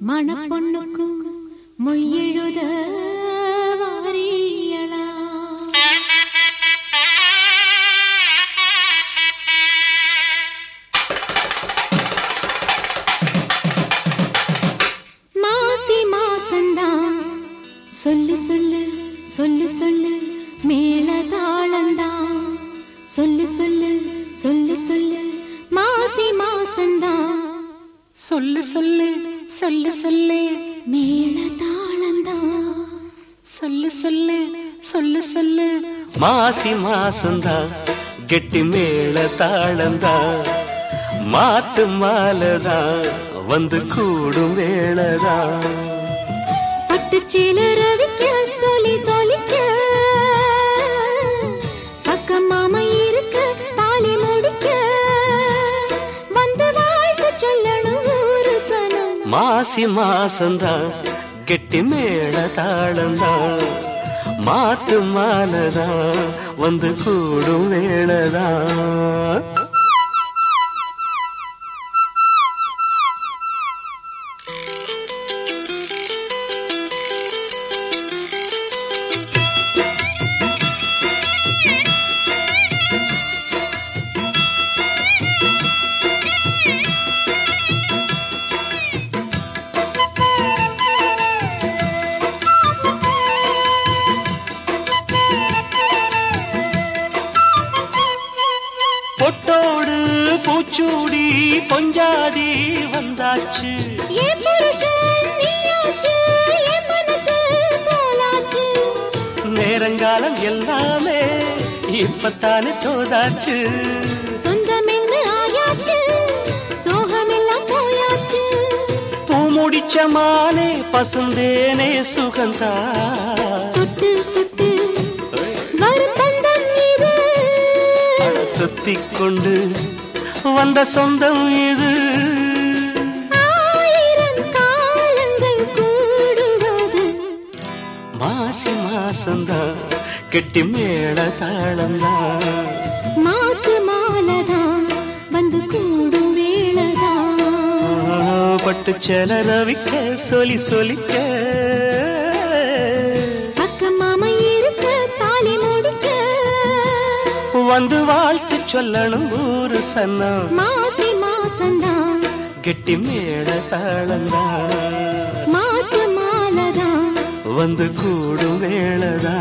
மணப்பொண்ணுக்கும் மொய்யெழுத வாரியளா மாசி மாசந்தான் சொல்லு சொல்லு சொல்லு சொல்லு மேல தாளந்தான் சொல்லு சொல்லு சொல்லு சொல்லு மாசி மாசந்தான் சொல்லு சொல்லு சொல்லு சொல்லு மேல தாளந்தான் சொல்லு சொல்லு சொல்லு சொல்லு மாசி மாசந்தா கெட்டி மேல தாளந்தா மாட்டு மாலதா வந்து கூடும் வேளதா பட்டுச்சீல ரவிக்க சொல்லி சொல்லிக்க பக்கம் மாமா இருக்க தாலி முடிக்க வந்து வாழ்த்து சொல்லணும் ஒரு சனம் மாசி மாசந்தா கெட்டி மேல தாளந்தா மாட்டு மாலதா வந்து கூடும் வேளதா பொட்டோடு பூச்சூடி பொஞ்சாதி வந்தாச்சு என் புருஷன் நீயாச்சு என் மனசு போலாச்சு நேரங்காலம் எல்லாமே இப்பத்தானே தோதாச்சு சொந்தமென்னு ஆயாச்சு சோகமெல்லாம் போயாச்சு பூ முடிச்ச மானே பசுந்தேனே சுகந்தா தொட்டு தொட்டு வரும் பந்தம் இது துத்திக் கொண்டு வந்த சொந்தம் இது ஆயிரம் காலங்கள் கூடுவது மாசி மாசந்தா கெட்டி மேள தாளந்தா மாத்து மாலதான் வந்து கூடும் வேளதான் பட்டு செல ரவிக்க சொலி சொலிக்க பக்கம் மாமா இருக்க தாலி முடிக்க வந்து வாழ்த்து சொல்லணும் ஊரு சன்னம் மாசி மாசந்தான் கெட்டி மேள தாளந்தா மாத்து மாலதான் வந்து கூடும் வேளதா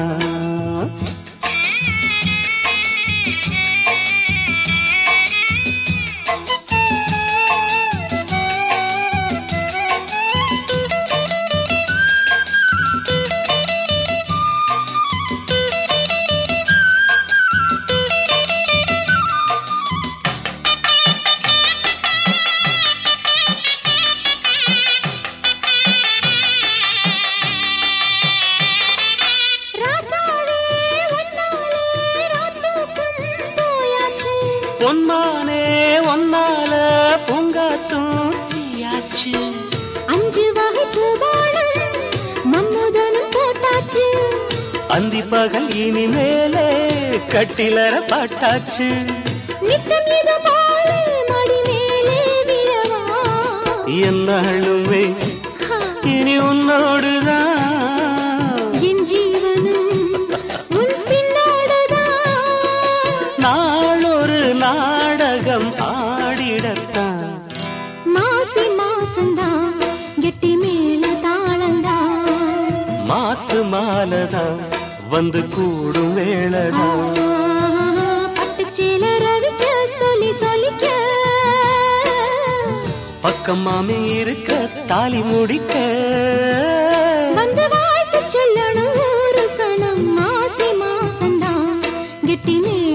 ராசாவே ஒன்னாலே ராத்தூக்கம் போயாச்சு பொன்மானே ஒன்னால பூங்காத்தும் தீயாச்சு அஞ்சு வகை பூபாலம் மம்முதனும் போட்டாச்சு அந்தி பகல் இனிமேலே கட்டிலர பாட்டாச்சு நித்தம் இது போல மடி மேலே விழவா என்னாலுமே ஹா, இனி உன்னோடுதான் என் ஜீவனும் உன் பின்னோடுதான் நாளொரு நாடகம் ஆடிடத்தான் மாசி மாசந்தான் கெட்டி மேல தாளந்தான் மாத்து மாலதான் வந்து கூடும் வேளதான் பட்டுச்சேல ரவிக்க சொல்லி சொல்லிக்க பக்கம் மாமி இருக்க தாலி முடிக்க வந்து வாழ்த்து சொல்லணும் ஒரு சனம் மாசி மாசந்தான் கெட்டி மேல